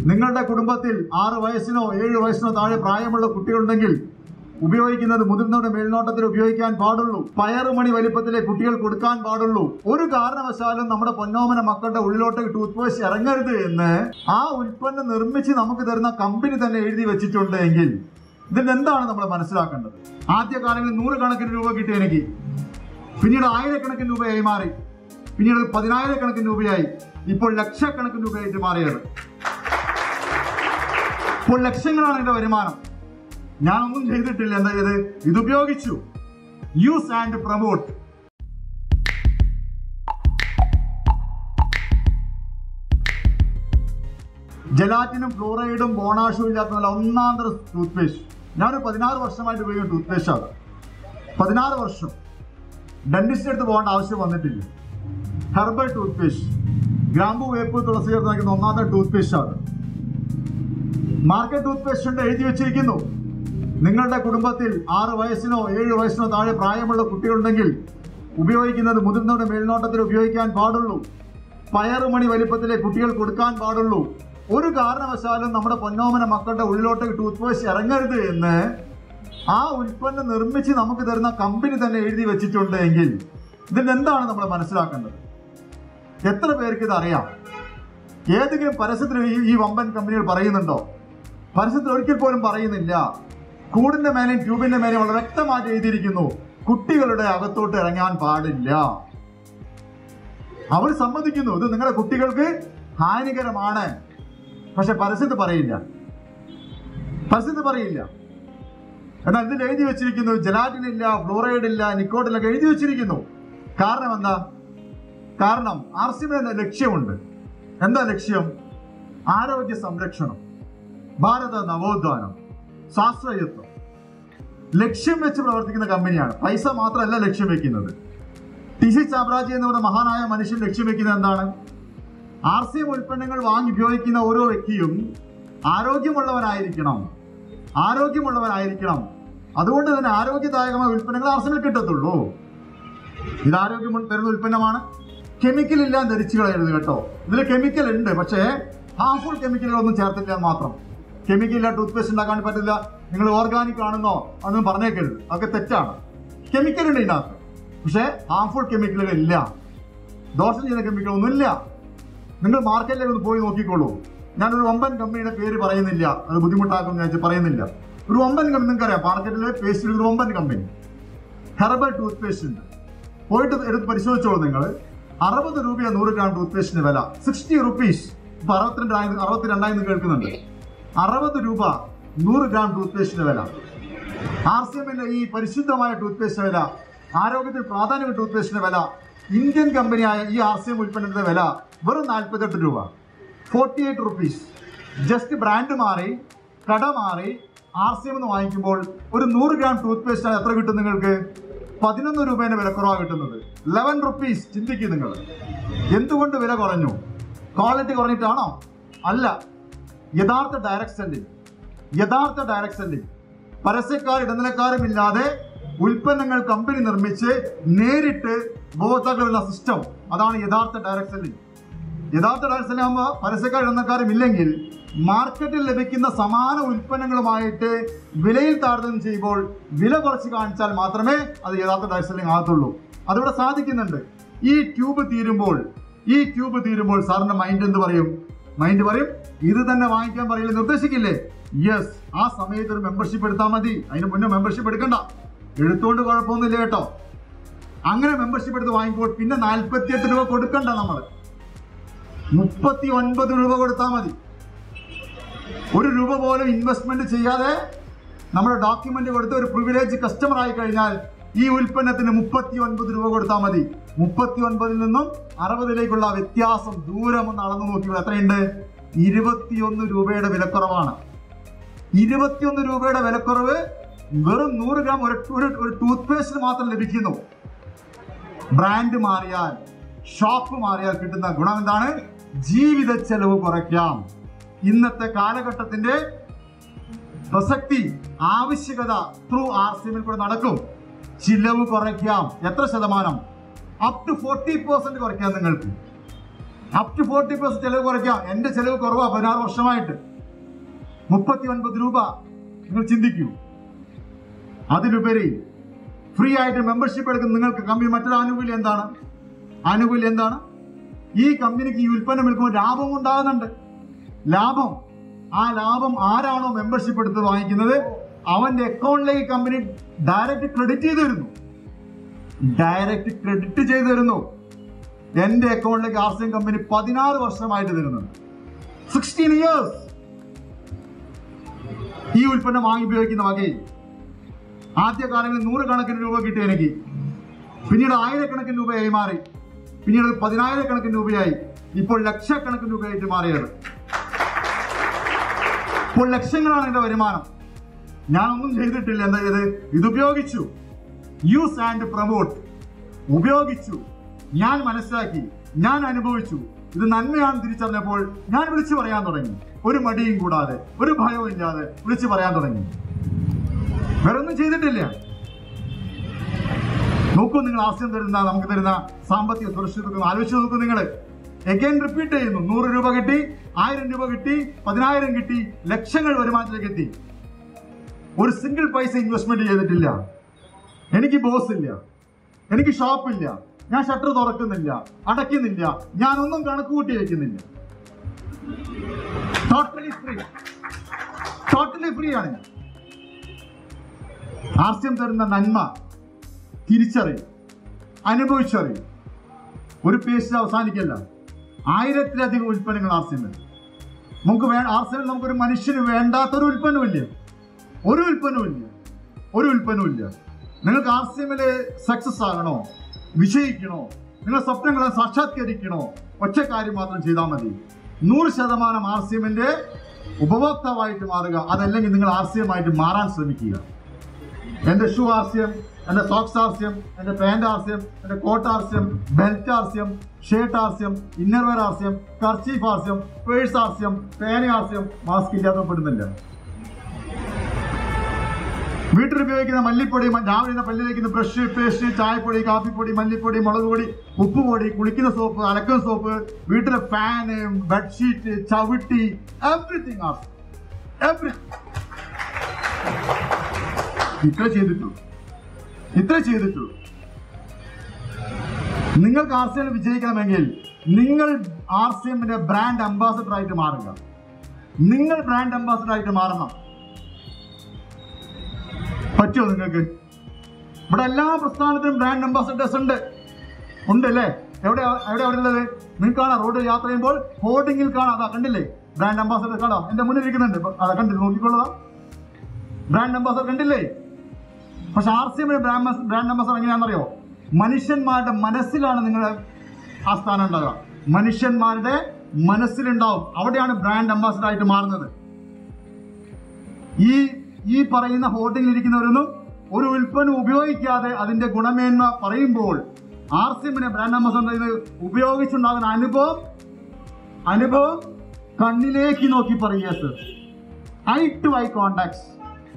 നിങ്ങളുടെ കുടുംബത്തിൽ ആറ് വയസ്സിനോ ഏഴ് വയസ്സിനോ താഴെ പ്രായമുള്ള കുട്ടികളുണ്ടെങ്കിൽ ഉപയോഗിക്കുന്നത് മുതിർന്നവരുടെ മേൽനോട്ടത്തിൽ ഉപയോഗിക്കാൻ പാടുള്ളൂ പയറുമണി വലിപ്പത്തിലെ കുട്ടികൾ കൊടുക്കാൻ പാടുള്ളൂ ഒരു കാരണവശാലും നമ്മുടെ പൊന്നോമന മക്കളുടെ ഉള്ളിലോട്ട് ടൂത്ത് പേസ്റ്റ് ഇറങ്ങരുത് എന്ന് ആ ഉൽപ്പന്നം നിർമ്മിച്ച് നമുക്ക് തരുന്ന കമ്പനി തന്നെ എഴുതി വെച്ചിട്ടുണ്ട് എങ്കിൽ ഇതിന് എന്താണ് നമ്മൾ മനസ്സിലാക്കേണ്ടത് ആദ്യ കാലങ്ങളിൽ നൂറുകണക്കിന് രൂപ കിട്ടി എനിക്ക് പിന്നീട് ആയിരക്കണക്കിന് രൂപയായി മാറി പിന്നീട് അത് പതിനായിരക്കണക്കിന് രൂപയായി ഇപ്പോൾ ലക്ഷക്കണക്കിന് രൂപയായിട്ട് മാറിയത് ഇപ്പോൾ ലക്ഷങ്ങളാണ് എന്റെ വരുമാനം ഞാനൊന്നും ചെയ്തിട്ടില്ല എന്താ ചെയ്ത് ഇതുപയോഗിച്ചു യൂസ് ആൻഡ് പ്രമോട്ട് ജലാറ്റിനും ഫ്ലോറൈഡും ബോണാഷും ഇല്ലാത്ത നല്ല ഒന്നാം തരം ടൂത്ത് പേസ്റ്റ് ഞാനൊരു പതിനാറ് വർഷമായിട്ട് ഉപയോഗിക്കുന്ന ടൂത്ത് പേസ്റ്റ് ആണ് പതിനാറ് വർഷം ഡെന്റിസ്റ്റ് അടുത്ത് പോകേണ്ട ആവശ്യം വന്നിട്ടില്ല ഹെർബൽ ടൂത്ത് പേസ്റ്റ് ഗ്രാമ്പു വേപ്പ് തുളസി ചേർത്ത് നൽകുന്ന ഒന്നാമത്തെ ടൂത്ത് പേസ്റ്റ് ആണ് മാർക്കറ്റ് ടൂത്ത് പേസ്റ്റ് ഉണ്ട് എഴുതി വെച്ചിരിക്കുന്നു നിങ്ങളുടെ കുടുംബത്തിൽ ആറ് വയസ്സിനോ ഏഴ് വയസ്സിനോ താഴെ പ്രായമുള്ള കുട്ടികളുണ്ടെങ്കിൽ ഉപയോഗിക്കുന്നത് മുതിർന്നവരുടെ മേൽനോട്ടത്തിൽ ഉപയോഗിക്കാൻ പാടുള്ളൂ പയറുമണി വലിപ്പത്തിലെ കുട്ടികൾ കൊടുക്കാൻ പാടുള്ളൂ ഒരു കാരണവശാലും നമ്മുടെ പൊന്നോമന മക്കളുടെ ഉള്ളിലോട്ട് ടൂത്ത് പേസ്റ്റ് ഇറങ്ങരുത് എന്ന് ആ ഉൽപ്പന്നം നിർമ്മിച്ച് നമുക്ക് തരുന്ന കമ്പനി തന്നെ എഴുതി വെച്ചിട്ടുണ്ട് എങ്കിൽ ഇതിന് എന്താണ് നമ്മൾ മനസ്സിലാക്കേണ്ടത് എത്ര പേർക്ക് ഇത് അറിയാം ഏതെങ്കിലും പരസ്യത്തിൽ ഈ ഈ വമ്പൻ കമ്പനികൾ പറയുന്നുണ്ടോ പരസ്യത്തിൽ ഒരിക്കൽ പോലും പറയുന്നില്ല കൂടിന്റെ മേലെയും ട്യൂബിന്റെ മേലെയും വളരെ വ്യക്തമായിട്ട് എഴുതിയിരിക്കുന്നു കുട്ടികളുടെ അകത്തോട്ട് ഇറങ്ങാൻ പാടില്ല അവർ സമ്മതിക്കുന്നു ഇത് നിങ്ങളുടെ കുട്ടികൾക്ക് ഹാനികരമാണ് പക്ഷെ പരസ്യത്തിൽ പറയില്ല പരസ്യത്തിൽ പറയില്ല എന്നാൽ ഇതിൽ എഴുതി വെച്ചിരിക്കുന്നു ജലാറ്റിൻ ഇല്ല ഫ്ലോറൈഡ് ഇല്ല നിക്കോട്ടിൻ ഒക്കെ എഴുതി വെച്ചിരിക്കുന്നു കാരണം എന്താ കാരണം ആർ സി ലക്ഷ്യമുണ്ട് എന്താ ലക്ഷ്യം ആരോഗ്യ സംരക്ഷണം ഭാരത നവോത്ഥാനം സ്വാശ്രയത്വം ലക്ഷ്യം വെച്ച് പ്രവർത്തിക്കുന്ന കമ്പനിയാണ് പൈസ മാത്രമല്ല ലക്ഷ്യം വെക്കുന്നത് ടി സി ചാബ്രാജി എന്ന് പറയുന്ന മഹാനായ മനുഷ്യൻ ലക്ഷ്യം വെക്കുന്നത് എന്താണ് ആർ സി എം ഉൽപ്പന്നങ്ങൾ വാങ്ങി ഉപയോഗിക്കുന്ന ഓരോ വ്യക്തിയും ആരോഗ്യമുള്ളവനായിരിക്കണം ആരോഗ്യമുള്ളവനായിരിക്കണം അതുകൊണ്ട് തന്നെ ആരോഗ്യദായകമായ ഉൽപ്പന്നങ്ങൾ ആർ സി എമ്മിൽ കിട്ടത്തുള്ളൂ ഇത് ആരോഗ്യം തരുന്ന ഉൽപ്പന്നമാണ് കെമിക്കൽ ഇല്ലാതെ ധരിച്ചു കളയരുത് കേട്ടോ ഇതിൽ കെമിക്കൽ ഉണ്ട് പക്ഷേ ഹാർംഫുൾ കെമിക്കലുകളൊന്നും ചേർത്തില്ല എന്ന് മാത്രം കെമിക്കൽ ഇല്ല ടൂത്ത് പേസ്റ്റ് ഉണ്ടാക്കാൻ പറ്റില്ല നിങ്ങൾ ഓർഗാനിക് ആണെന്നോ അതൊന്നും പറഞ്ഞേക്കരുത് അതൊക്കെ തെറ്റാണ് കെമിക്കൽ ഉണ്ട് ഇതിനകത്ത് പക്ഷേ ഹാർംഫുൾ കെമിക്കലുകൾ ഇല്ല ദോഷം ചെയ്യുന്ന കെമിക്കൽ ഒന്നുമില്ല നിങ്ങൾ മാർക്കറ്റിലേക്ക് ഒന്ന് പോയി നോക്കിക്കോളൂ ഞാനൊരു വമ്പൻ കമ്പനിയുടെ പേര് പറയുന്നില്ല അത് ബുദ്ധിമുട്ടാക്കും ഞാൻ പറയുന്നില്ല ഒരു വമ്പൻ കമ്പനി നിങ്ങൾക്കറിയാം മാർക്കറ്റിലെ പേസ്റ്റിൽ ഒരു വമ്പൻ കമ്പനി ഹെർബൽ ടൂത്ത് പേസ്റ്റ് ഉണ്ട് പോയിട്ട് എടുത്ത് പരിശോധിച്ചോളൂ നിങ്ങൾ അറുപത് രൂപയാണ് നൂറ് ഗ്രാം ടൂത്ത് പേസ്റ്റിന് വില സിക്സ്റ്റി റുപ്പീസ് ഇപ്പൊ അറുപത്തിരണ്ടായി അറുപത്തിരണ്ടായി കേൾക്കുന്നുണ്ട് അറുപത് രൂപ നൂറ് ഗ്രാം ടൂത്ത് പേസ്റ്റിന് വില ആർ സി എമ്മിന്റെ ഈ പരിശുദ്ധമായ ടൂത്ത് പേസ്റ്റിന് വില ആരോഗ്യത്തിൽ പ്രാധാന്യം ടൂത്ത് പേസ്റ്റിന് വില ഇന്ത്യൻ കമ്പനിയായ ഈ ആർ സി എം ഉൽപ്പന്നത്തിന്റെ വില വെറും നാൽപ്പത്തെട്ട് രൂപ forty eight rupees just brand മാറി കട മാറി ആർ സി എം എന്ന് വാങ്ങിക്കുമ്പോൾ ഒരു നൂറ് ഗ്രാം ടൂത്ത് പേസ്റ്റ് എത്ര കിട്ടും നിങ്ങൾക്ക് പതിനൊന്ന് രൂപേന്റെ വിലക്കുറവാണ് കിട്ടുന്നത് ലെവൻ റുപ്പീസ് ചിന്തിക്കും നിങ്ങൾ എന്തുകൊണ്ട് വില കുറഞ്ഞു ക്വാളിറ്റി കുറഞ്ഞിട്ടാണോ അല്ല യഥാർത്ഥ ഡയറക്ട് സെല്ലിംഗ് യഥാർത്ഥ ഡയറക്ട് സെല്ലിംഗ് പരസ്യക്കാർ ഇടനിലക്കാരും ഇല്ലാതെ ഉൽപ്പന്നങ്ങൾ കമ്പനി നിർമ്മിച്ച് നേരിട്ട് ഉപഭോക്താക്കളുള്ള സിസ്റ്റം അതാണ് യഥാർത്ഥ ഡയറക്ട് സെല്ലിംഗ് യഥാർത്ഥ ഡയറക്ട് സെല്ലിംഗ് ആകുമ്പോൾ പരസ്യക്കാർ ഇടനിലക്കാരും ഇല്ലെങ്കിൽ മാർക്കറ്റിൽ ലഭിക്കുന്ന സമാന ഉൽപ്പന്നങ്ങളുമായിട്ട് വിലയിൽ താരതമ്യം ചെയ്യുമ്പോൾ വില കുറച്ച് കാണിച്ചാൽ മാത്രമേ അത് യഥാർത്ഥ ഡയറക്ട് സെല്ലിംഗ് ആകത്തുള്ളൂ അതിവിടെ സാധിക്കുന്നുണ്ട് ഈ ട്യൂബ് തീരുമ്പോൾ ഈ ട്യൂബ് തീരുമ്പോൾ സാറിന്റെ മൈൻഡ് എന്ത് പറയും മൈൻഡ് പറയും ഇത് തന്നെ വാങ്ങിക്കാൻ പറയില്ല നിർദ്ദേശിക്കില്ലേ യെസ് ആ സമയത്ത് ഒരു മെമ്പർഷിപ്പ് എടുത്താൽ മതി അതിന് മുന്നേ മെമ്പർഷിപ്പ് എടുക്കണ്ട എടുത്തോണ്ട് കുഴപ്പമൊന്നുമില്ല കേട്ടോ അങ്ങനെ മെമ്പർഷിപ്പ് എടുത്ത് വാങ്ങിക്കുമ്പോൾ പിന്നെ നാൽപ്പത്തിയെട്ട് രൂപ കൊടുക്കണ്ട നമ്മൾ മുപ്പത്തി ഒൻപത് രൂപ കൊടുത്താൽ മതി ഒരു രൂപ പോലും ഇൻവെസ്റ്റ്മെന്റ് ചെയ്യാതെ നമ്മുടെ ഡോക്യുമെന്റ് കൊടുത്ത് ഒരു പ്രിവിലേജ് കസ്റ്റമർ ആയി കഴിഞ്ഞാൽ ഈ ഉൽപ്പന്നത്തിന് മുപ്പത്തി ഒൻപത് രൂപ കൊടുത്താൽ മതി മുപ്പത്തി ഒൻപതിൽ നിന്നും അറുപതിലേക്കുള്ള വ്യത്യാസം ദൂരം ഒന്ന് അളന്നു നോക്കിയോ എത്രയുണ്ട് ഇരുപത്തിയൊന്ന് രൂപയുടെ വിലക്കുറവാണ് ഇരുപത്തിയൊന്ന് രൂപയുടെ വിലക്കുറവ് വെറും നൂറ് ഗ്രാം ഒരു ഒരു ഒരു ടൂത്ത് പേസ്റ്റിന് മാത്രം ലഭിക്കുന്നു ബ്രാൻഡ് മാറിയാൽ ഷോപ്പ് മാറിയാൽ കിട്ടുന്ന ഗുണം എന്താണ് ജീവിത ചെലവ് കുറയ്ക്കാം ഇന്നത്തെ കാലഘട്ടത്തിന്റെ പ്രസക്തി ആവശ്യകത ത്രൂ ആർ സി എമ്മിൽ കൂടെ നടക്കും ചിലവ് കുറയ്ക്കാം എത്ര ശതമാനം അപ് ടു ഫോർട്ടി പെർസെന്റ് കുറയ്ക്കാം നിങ്ങൾക്ക് അപ് ടു ഫോർട്ടി പെർസെന്റ് ചെലവ് കുറയ്ക്കാം എന്റെ ചെലവ് കുറവാ പതിനാറ് വർഷമായിട്ട് മുപ്പത്തി ഒൻപത് രൂപ നിങ്ങൾ ചിന്തിക്കൂ അതിലുപരി ഫ്രീ ആയിട്ട് മെമ്പർഷിപ്പ് എടുക്കുന്ന നിങ്ങൾക്ക് കമ്പനി മറ്റൊരു ആനുകൂല്യം എന്താണ് ആനുകൂല്യം എന്താണ് ഈ കമ്പനിക്ക് ഈ ഉൽപ്പന്നം വിൽക്കുമ്പോൾ ലാഭം ഉണ്ടാകുന്നുണ്ട് ലാഭം ആ ലാഭം ആരാണോ മെമ്പർഷിപ്പ് എടുത്ത് വാങ്ങിക്കുന്നത് അവന്റെ അക്കൗണ്ടിലേക്ക് കമ്പനി ഡയറക്റ്റ് ക്രെഡിറ്റ് ചെയ്ത് തരുന്നു ഡയറക്റ്റ് ക്രെഡിറ്റ് ചെയ്ത് തരുന്നു എന്റെ അക്കൗണ്ടിലേക്ക് ആർ സി എം കമ്പനി പതിനാറ് വർഷമായിട്ട് തരുന്നുണ്ട് സിക്സ്റ്റീൻ ഇയേഴ്സ് ഈ ഉൽപ്പന്നം വാങ്ങി ഉപയോഗിക്കുന്ന വകയിൽ ആദ്യ കാലങ്ങളിൽ നൂറുകണക്കിന് രൂപ കിട്ടി എനിക്ക് പിന്നീട് ആയിരക്കണക്കിന് രൂപയായി മാറി പിന്നീട് അത് പതിനായിരക്കണക്കിന് രൂപയായി ഇപ്പോൾ ലക്ഷക്കണക്കിന് രൂപയായിട്ട് മാറിയത് ഇപ്പോൾ ലക്ഷങ്ങളാണ് എന്റെ വരുമാനം ഞാനൊന്നും ചെയ്തിട്ടില്ല എന്താ ചെയ്ത് ഇത് ഉപയോഗിച്ചു യൂസ് ആൻഡ് പ്രൊമോട്ട് ഉപയോഗിച്ചു ഞാൻ മനസ്സിലാക്കി ഞാൻ അനുഭവിച്ചു ഇത് നന്മയാണ് തിരിച്ചറിഞ്ഞപ്പോൾ ഞാൻ വിളിച്ചു പറയാൻ തുടങ്ങി ഒരു മടിയും കൂടാതെ ഒരു ഭയവും ഇല്ലാതെ വിളിച്ചു പറയാൻ തുടങ്ങി വേറെ ഒന്നും ചെയ്തിട്ടില്ല നോക്കൂ നിങ്ങൾ ആസ്യം തരുന്ന നമുക്ക് തരുന്ന സാമ്പത്തിക സുരക്ഷിതത്വം ആലോചിച്ച് നോക്കൂ നിങ്ങൾ എഗൈൻ റിപ്പീറ്റ് ചെയ്യുന്നു നൂറ് രൂപ കിട്ടി ആയിരം രൂപ കിട്ടി പതിനായിരം കിട്ടി ലക്ഷങ്ങൾ വരുമാനത്തിലേക്ക് എത്തി ഒരു സിംഗിൾ പൈസ ഇൻവെസ്റ്റ്മെന്റ് ചെയ്തിട്ടില്ല എനിക്ക് ബോസ് ഇല്ല എനിക്ക് ഷോപ്പില്ല ഞാൻ ഷട്ടർ തുറക്കുന്നില്ല അടയ്ക്കുന്നില്ല ഞാനൊന്നും കണക്ക് കൂട്ടി വെക്കുന്നില്ല ടോട്ടലി ഫ്രീ ടോട്ടലി ഫ്രീ ആണ് ഞാൻ ആസ്യം തരുന്ന നന്മ തിരിച്ചറിയും അനുഭവിച്ചറിയും ഒരു പേജിൽ അവസാനിക്കല്ല ആയിരത്തിലധികം ഉൽപ്പന്നങ്ങൾ ആർസിയമിൽ നമുക്ക് വേ ആർസിയമിൽ നമുക്കൊരു മനുഷ്യന് വേണ്ടാത്തൊരു ഉൽപ്പന്നമില്ല ഒരു ഉൽപ്പന്നമില്ല ഒരു ഉൽപ്പന്നമില്ല നിങ്ങൾക്ക് ആർസിയമില് സക്സസ് ആകണോ വിജയിക്കണോ നിങ്ങളുടെ സ്വപ്നങ്ങളെ സാക്ഷാത്കരിക്കണോ ഒറ്റ കാര്യം മാത്രം ചെയ്താൽ മതി നൂറ് ശതമാനം ആർ സി എമ്മിന്റെ ഉപഭോക്താവായിട്ട് മാറുക അതല്ലെങ്കിൽ നിങ്ങൾ ആർ സി എം ആയിട്ട് മാറാൻ ശ്രമിക്കുക എന്റെ ഷൂ ആർസ്യം എന്റെ സോക്സ് ആർസ്യം എന്റെ പാന്റ് ആർസ്യം എന്റെ കോട്ട് ആർസ്യം ബെൽറ്റ് ആർസ്യം ഷർട്ട് ആർസ്യം ഇന്നർവെയർ ആർസ്യം കർച്ചീഫ് ആർസ്യം പേഴ്സ് ആർസ്യം പേന ആർസ്യം മാസ്ക് ഇല്ലാതെ പെടുന്നില്ല വീട്ടിൽ ഉപയോഗിക്കുന്ന മല്ലിപ്പൊടി മ- രാവിലെ ഇന്ന് പല്ലിൽ തേക്കുന്ന ബ്രഷ് പേസ്റ്റ് ചായപ്പൊടി കാപ്പിപ്പൊടി മല്ലിപ്പൊടി മുളക് പൊടി ഉപ്പുപൊടി കുളിക്കുന്ന സോപ്പ് അലക്കുന്ന സോപ്പ് വീട്ടിലെ ഫാന് ബെഡ്ഷീറ്റ് ചവിട്ടി എവറിങ് ആർസ് എവറി ഇത്ര ചെയ്തിട്ടുള്ളൂ ഇത്ര ചെയ്തിട്ടുള്ളൂ നിങ്ങൾക്ക് ആർ സി എം വിജയിക്കണമെങ്കിൽ നിങ്ങൾ ആർ സി എമ്മിന്റെ ബ്രാൻഡ് അംബാസഡർ ആയിട്ട് മാറുക നിങ്ങൾ ബ്രാൻഡ് അംബാസഡർ ആയിട്ട് മാറണം പറ്റുമോ നിങ്ങൾക്ക് ഇവിടെ എല്ലാ പ്രസ്ഥാനത്തിനും ബ്രാൻഡ് അംബാസഡേഴ്സ് ഉണ്ട് ഉണ്ട് അല്ലേ എവിടെ എവിടെ അവിടെ ഉള്ളത് നിങ്ങൾക്ക് കാണാം റോഡ് യാത്ര ചെയ്യുമ്പോൾ ഹോർഡിങ്ങിൽ കാണാം അതാ കണ്ടില്ലേ ബ്രാൻഡ് അംബാസഡർ കാണാം എന്റെ മുന്നിൽ ഇരിക്കുന്നുണ്ട് ഇപ്പൊ അതാ കണ്ടില്ല നോക്കിക്കൊള്ളതാ ബ്രാൻഡ് അംബാസഡർ കണ്ടില്ലേ പക്ഷെ ആർ സി എമ്മിന്റെ ബ്രാൻഡ് ബ്രാൻഡ് അംബാസഡർ എങ്ങനെയാണെന്നറിയോ മനുഷ്യന്മാരുടെ മനസ്സിലാണ് നിങ്ങളുടെ ആ സ്ഥാനം ഉണ്ടാകുക മനുഷ്യന്മാരുടെ മനസ്സിലുണ്ടാവും അവിടെയാണ് ബ്രാൻഡ് അംബാസഡർ ആയിട്ട് മാറുന്നത് ഈ ഈ പറയുന്ന ഹോർഡിങ്ങിൽ ഇരിക്കുന്നവരൊന്നും ഒരു ഉൽപ്പന്നം ഉപയോഗിക്കാതെ അതിന്റെ ഗുണമേന്മ പറയുമ്പോൾ ആർ സി എമ്മിനെ ബ്രാൻഡ് അംബാസഡർ ഇത് ഉപയോഗിച്ചുണ്ടാകുന്ന അനുഭവം അനുഭവം കണ്ണിലേക്ക് നോക്കി പറയുക sir eye to eye contacts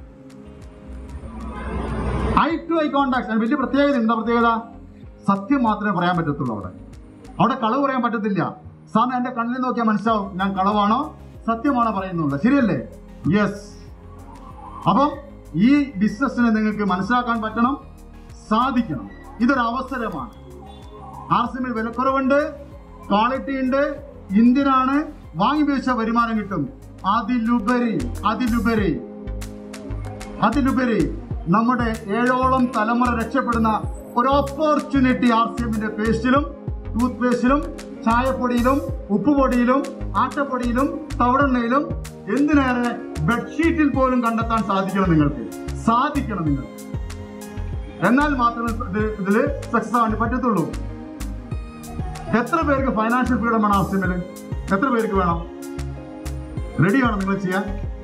eye to eye contact അതിന് വലിയ പ്രത്യേകത എന്താ പ്രത്യേകത സത്യം മാത്രമേ പറയാൻ പറ്റത്തുള്ളൂ അവിടെ അവിടെ കളവ് പറയാൻ പറ്റത്തില്ല സാറിന് എന്റെ കണ്ണിൽ നോക്കിയാൽ മനസ്സിലാവും ഞാൻ കളവാണോ സത്യമാണോ പറയുന്നുള്ളത് ശരിയല്ലേ യെസ് അപ്പം ഈ ബിസിനസ്സിനെ നിങ്ങൾക്ക് മനസ്സിലാക്കാൻ പറ്റണം സാധിക്കണം ഇതൊരു അവസരമാണ് ആർ സിമിൽ വിലക്കുറവുണ്ട് ക്വാളിറ്റി ഉണ്ട് ഇന്ത്യനാണ് വാങ്ങി ഉപയോഗിച്ച വരുമാനം കിട്ടും അതിലുപരി അതിലുപരി അതിലുപരി നമ്മുടെ ഏഴോളം തലമുറ രക്ഷപ്പെടുന്ന ഒരു ഓപ്പർച്യൂണിറ്റി ആർ സി എമ്മിന്റെ പേസ്റ്റിലും ടൂത്ത് പേസ്റ്റിലും ചായപ്പൊടിയിലും ഉപ്പുപൊടിയിലും ആട്ടപ്പൊടിയിലും തവിടെണ്ണയിലും എന്തിനേറെ ബെഡ്ഷീറ്റിൽ പോലും കണ്ടെത്താൻ സാധിക്കണം നിങ്ങൾക്ക് സാധിക്കണം നിങ്ങൾക്ക് എന്നാൽ മാത്രമേ ഇത് ഇതില് സക്സസ് ആവാൻ പറ്റത്തുള്ളൂ എത്ര പേർക്ക് ഫൈനാൻഷ്യൽ ഫ്രീഡം വേണം ആർ സി എമ്മില് എത്ര പേർക്ക് വേണം റെഡിയാണോ നിങ്ങൾ ചെയ്യാൻ